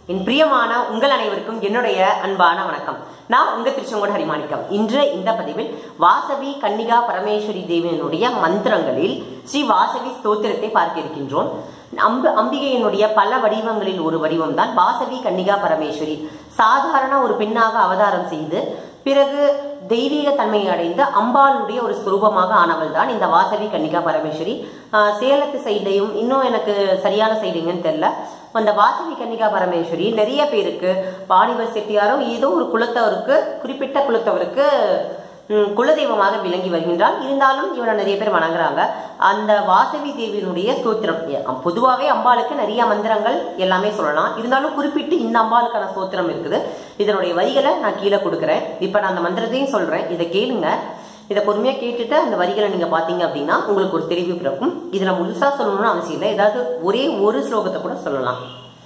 என் பிரியமான உங்கள் அனைவருக்கும் என்னுடைய அன்பான வணக்கம் நான் உங்க திருச்செங்கோடு ஹரிமாணிக்கம் இன்று இந்த பதிவில் வாசவி கன்னிகா பரமேஸ்வரி தேவியினுடைய மந்திரங்களில் ஸ்ரீ வாசவி ஸ்தோத்திரத்தை பார்க்க இருக்கின்றோம் அம்பு அம்பிகையினுடைய பல வடிவங்களில் ஒரு வடிவம் தான் வாசவி கன்னிகா பரமேஸ்வரி சாதாரண ஒரு பெண்ணாக அவதாரம் செய்து பிறகு தெய்வீக தன்மையை அடைந்து அம்பாளுடைய ஒரு ஸ்வரூபமாக ஆனவள் தான் இந்த வாசவி கன்னிகா பரமேஸ்வரி ஆஹ் சேலத்து சைடையும் இன்னும் எனக்கு சரியான சைடுங்கன்னு தெரியல அந்த வாசவி கன்னிகா பரமேஸ்வரி நிறைய பேருக்கு பாணிவர் செட்டியாரோ ஏதோ ஒரு குலத்தவருக்கு குறிப்பிட்ட குலத்தவருக்கு ம், குலதெய்வமாக விளங்கி வருகின்றால் இருந்தாலும் இவரை நிறைய பேர் வணங்குறாங்க அந்த வாசவி தேவியினுடைய ஸ்தோத்திரம் எ- பொதுவாகவே அம்பாளுக்கு நிறைய மந்திரங்கள் எல்லாமே சொல்லலாம் இருந்தாலும் குறிப்பிட்டு இந்த அம்பாளுக்கான ஸ்தோத்திரம் இருக்குது இதனுடைய வரிகளை நான் கீழே கொடுக்குறேன் இப்போ நான் அந்த மந்திரத்தையும் சொல்றேன் இதை கேளுங்க இதை பொறுமையா கேட்டுட்டு அந்த வரிகளை நீங்க பாத்தீங்க அப்படின்னா உங்களுக்கு ஒரு தெளிவு பிறக்கும் இதுல முழுசா சொல்லணும்னு அவசியம் இல்லை ஏதாவது ஒரே ஒரு ஸ்லோகத்தை கூட சொல்லலாம்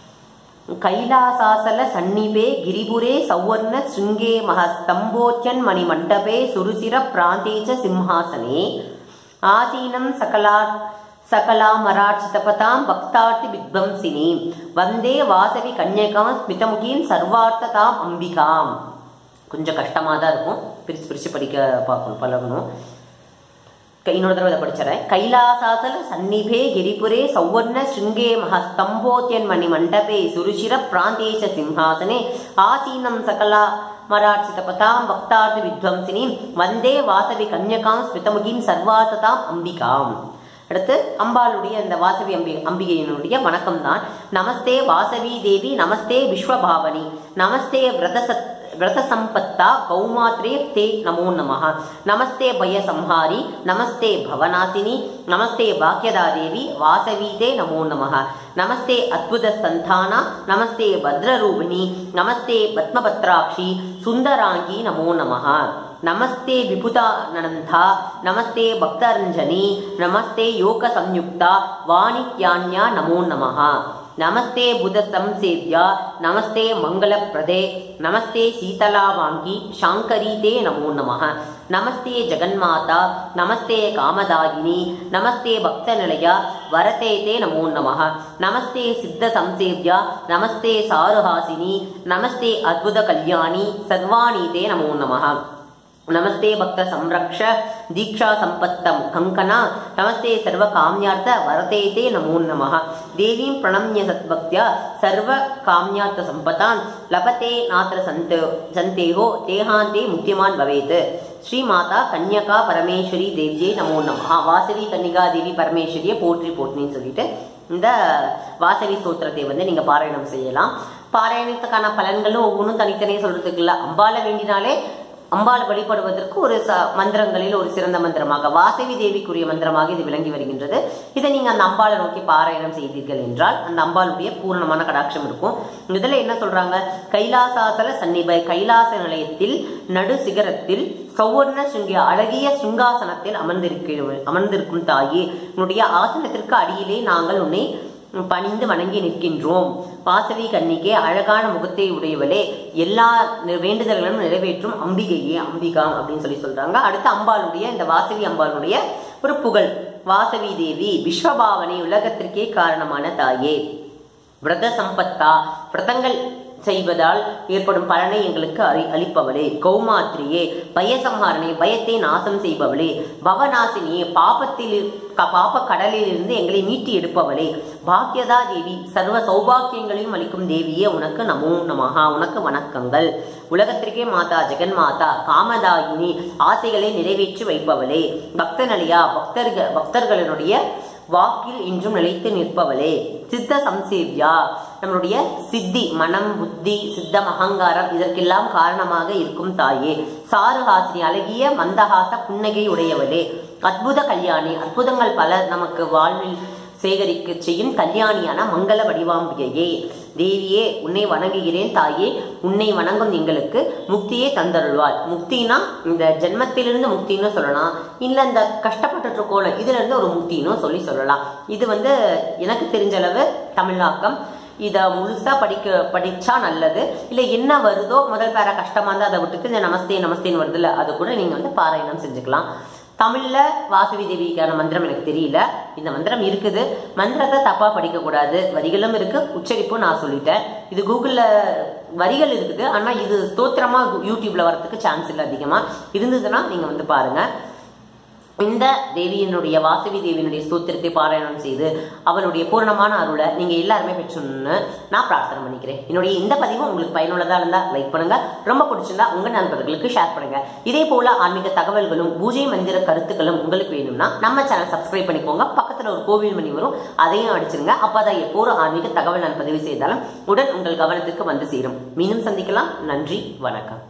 கைலாசாசல சந்நிபே கிரிபுரே சௌவர்ண சிருங்கே மகஸ்தம்போச்சன் மணி மண்டபே சுருசிர பிராந்தேச்ச சிம்ஹாசனே ஆசீனம் சகலா சகலாமராட்சிதபதாம் பக்தார்த்தி வித்வம்சினி வந்தே வாசவி கன்யகாம் ஸ்மிதமுகீம் சர்வார்த்ததாம் அம்பிகாம் கொஞ்சம் கஷ்டமாக தான் இருக்கும் பிரித்து பிரித்து படிக்க பார்க்கணும் பழகணும் க- இன்னொரு தடவை இதை படிச்சிடறேன் கைலாசாசல சந்நிபே கிரிபுரே சௌவர்ண ஸ்ருங்கே மகஸ்தம்போத்யன் மணி மண்டபே சுருஷிர பிராந்தேஷ சிம்ஹாசனே ஆசீனம் சகலா மராட்சித பதாம் பக்தார்த்த வித்வம்சினி வந்தே வாசவி கன்யகாம் ஸ்மிதமுகிம் சர்வார்த்ததாம் அம்பிகாம் அடுத்து அம்பாளுடைய அந்த வாசவி அம்பி அம்பிகையினுடைய வணக்கம் தான் நமஸ்தே வாசவி தேவி நமஸ்தே விஸ்வபாவனி நமஸ்தே விரதசத் விரத சம்பத்தா கௌமாத்ரே தே நமோ நமः நமஸ்தே பய சம்ஹாரி நமஸ்தே பவநாசினி நமஸ்தே பாக்யதா தேவி வாசவி தே நமோ நமः நமஸ்தே அத்புத சந்தானா நமஸ்தே பத்ரரூபிணி நமஸ்தே பத்மபத்ராட்சி சுந்தராங்கி நமோ நமः நமஸ்தே விபுதானந்தா நமஸ்தே பக்தரஞ்சனி நமஸ்தே யோக சம்யுக்தா வாணித்யான்யா நமோ நமः நமஸ்தே புத சம்சேவ்யா நமஸ்தே மங்களப்பிரதே நமஸ்தே சீதலாவாங்கி சாங்கரி தே நமோ நமः நமஸ்தே ஜெகன்மாதா நமஸ்தே காமதாயினி நமஸ்தே பக்தநிலையா வரதே தே நமோ நமः நமஸ்தே சித்த சம்சேவ்யா நமஸ்தே சாருஹாசினி நமஸ்தே அத்புத கல்யாணி சர்வாணி தே நமோ நமः நமஸ்தே பக்த சம்ரக்ஷ தீக்ஷா சம்பத்தம் கங்கனா நமஸ்தே சர்வ காமியார்த்த வரதே தே நமோ நமः தேவீம் பிரணம்ய சத்பக்தியா சர்வ காமியார்த்த சம்பதாம் லபதே நாத்திர சந்த சந்தேகோ தேகாந்தே முக்கியமான் பவேத் ஸ்ரீ மாதா கன்யகா பரமேஸ்வரி தேவியே நமோ நமः வாசவி கன்னிகா தேவி பரமேஸ்வரியை போற்றி போற்றின்னு சொல்லிட்டு இந்த வாசவி ஸ்தோத்திரத்தை வந்து நீங்க பாராயணம் செய்யலாம் பாராயணத்துக்கான பலன்களும் ஒவ்வொன்றும் தனித்தனியே சொல்றதுக்கு இல்ல அம்பால வேண்டினாலே அம்பாள் வழிபடுவதற்கு ஒரு ச மந்திரங்களில் ஒரு சிறந்த மந்திரமாக வாசவி தேவிக்குரிய மந்திரமாக இது விளங்கி வருகின்றது இதை நீங்க அந்த அம்பாளை நோக்கி பாராயணம் செய்தீர்கள் என்றால் அந்த அம்பாளுடைய பூரணமான கடாட்சம் இருக்கும் இதுல என்ன சொல்றாங்க கைலாசாசல சன்னிப கைலாச நிலையத்தில் நடு சிகரத்தில் சௌவர்ண சிங்க அழகிய சிங்காசனத்தில் அமர்ந்திருக்க அமர்ந்திருக்கும் தாயே உன்னுடைய ஆசனத்திற்கு அடியிலே நாங்கள் உன்னை பணிந்து வணங்கி நிற்கின்றோம் வாசவி கன்னிக்கே அழகான முகத்தை உடையவளே எல்லா நி- வேண்டுதல்களும் நிறைவேற்றும் அம்பிகையே அம்பிகாம் அப்படின்னு சொல்லி சொல்றாங்க அடுத்து அம்பாளுடைய இந்த வாசவி அம்பாளுடைய ஒரு புகழ் வாசவி தேவி விஸ்வபாவனை உலகத்திற்கே காரணமான தாயே விரத சம்பத்தா விரதங்கள் செய்வதால் ஏற்படும் பலனை எங்களுக்கு அறி அளிப்பவளே கௌமாத்ரியே பயசம்ஹாரணே பயத்தை நாசம் செய்பவளே பவநாசினியே பாபத்தில் க- பாப கடலிலிருந்து எங்களை மீட்டி எடுப்பவளே பாக்யதா தேவி சர்வ சௌபாக்கியங்களையும் அளிக்கும் தேவியே உனக்கு நமோ நமஹா உனக்கு வணக்கங்கள் உலகத்திற்கே மாதா ஜெகன் மாதா காமதாயினி ஆசைகளை நிறைவேற்றி வைப்பவளே பக்தநலியா பக்தர்கள் பக்தர்களினுடைய வாக்கில் இன்றும் நிலைத்து நிற்பவளே சித்த சம்சேவ்யா நம்மளுடைய சித்தி மனம் புத்தி சித்தம் அகங்காரம் இதற்கெல்லாம் காரணமாக இருக்கும் தாயே சாருஹாசினி அழகிய மந்தஹாச புன்னகை உடையவளே அற்புத கல்யாணி அற்புதங்கள் பல நமக்கு வாழ்வில் சேகரிக்க செய்யும் கல்யாணியான மங்கள வடிவாம்பிகையே தேவியே உன்னை வணங்குகிறேன் தாயே உன்னை வணங்கும் எங்களுக்கு முக்தியே தந்தருள்வாள் முக்தினா இந்த ஜென்மத்திலிருந்து முக்தின்னு சொல்லலாம் இல்ல இந்த கஷ்டப்பட்டுட்டு இருக்கோம்ல இதுல இருந்து ஒரு முக்தின்னு சொல்லி சொல்லலாம் இது வந்து எனக்கு தெரிஞ்ச அளவு தமிழாக்கம் இதை முழுசா படிக்க படிச்சா நல்லது இல்லை என்ன வருதோ முதல் பேரா கஷ்டமா இருந்தா அதை விட்டுட்டு இந்த நமஸ்தே நமஸ்தேன்னு வருதுல்ல அதை கூட நீங்க வந்து பாராயணம் செஞ்சுக்கலாம் தமிழ்ல வாசவி தேவிக்கான மந்திரம் எனக்கு தெரியல இந்த மந்திரம் இருக்குது மந்திரத்தை தப்பா படிக்க கூடாது வரிகளும் இருக்கு உச்சரிப்பும் நான் சொல்லிட்டேன் இது கூகுள்ல வரிகள் இருக்குது ஆனா இது ஸ்தோத்திரமா யூடியூப்ல வரதுக்கு சான்ஸ் இல்லை அதிகமா இருந்ததுன்னா நீங்க வந்து பாருங்க இந்த தேவியினுடைய வாசவி தேவியினுடைய ஸ்தோத்திரத்தை பாராயணம் செய்து அவளுடைய பூரணமான அருளை நீங்க எல்லாருமே பெற்றுன்னு நான் பிரார்த்தனை பண்ணிக்கிறேன் என்னுடைய இந்த பதிவு உங்களுக்கு பயனுள்ளதா இருந்தா லைக் பண்ணுங்க ரொம்ப பிடிச்சிருந்தா உங்க நண்பர்களுக்கு ஷேர் பண்ணுங்க இதே போல ஆன்மீக தகவல்களும் பூஜை மந்திர கருத்துக்களும் உங்களுக்கு வேணும்னா நம்ம சேனல் சப்ஸ்கிரைப் பண்ணிக்கோங்க பக்கத்துல ஒரு கோவில் மணி வரும் அதையும் அடிச்சிருங்க அப்பதான் எப்போது ஆன்மீக தகவல் நான் பதிவு செய்தாலும் உடன் உங்கள் கவனத்துக்கு வந்து சேரும் மீண்டும் சந்திக்கலாம் நன்றி வணக்கம்